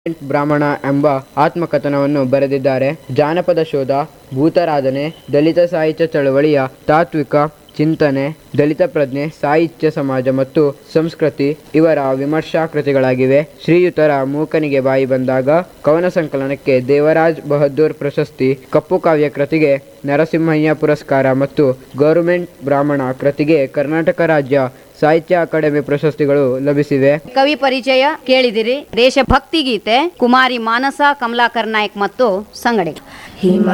ಬ್ರಾಹ್ಮಣ ಎಂಬ ಆತ್ಮಕಥನವನ್ನು ಬರೆದಿದ್ದಾರೆ ಜಾನಪದ ಶೋಧ ಭೂತಾರಾಧನೆ ದಲಿತ ಸಾಹಿತ್ಯ ಚಳವಳಿಯ ತಾತ್ವಿಕ ಚಿಂತನೆ ದಲಿತ ಪ್ರಜ್ಞೆ ಸಾಹಿತ್ಯ ಸಮಾಜ ಮತ್ತು ಸಂಸ್ಕೃತಿ ಇವರ ವಿಮರ್ಶಾ ಕೃತಿಗಳಾಗಿವೆ ಶ್ರೀಯುತರ ಮೂಕನಿಗೆ ಬಾಯಿ ಬಂದಾಗ ಕವನ ಸಂಕಲನಕ್ಕೆ ದೇವರಾಜ್ ಬಹದ್ದೂರ್ ಪ್ರಶಸ್ತಿ ಕಪ್ಪು ಕಾವ್ಯ ಕೃತಿಗೆ ನರಸಿಂಹಯ್ಯ ಪುರಸ್ಕಾರ ಮತ್ತು ಗೌರ್ಮೆಂಟ್ ಬ್ರಾಹ್ಮಣ ಕೃತಿಗೆ ಕರ್ನಾಟಕ ರಾಜ್ಯ ಸಾಹಿತ್ಯ ಅಕಾಡೆಮಿ ಪ್ರಶಸ್ತಿಗಳು ಲಭಿಸಿವೆ ಕವಿ ಪರಿಚಯ ಕೇಳಿದಿರಿ ದೇಶಭಕ್ತಿ ಗೀತೆ ಕುಮಾರಿ ಮಾನಸ ಕಮಲಾಕರ್ ನಾಯಕ್ ಮತ್ತು ಸಂಗಡಿ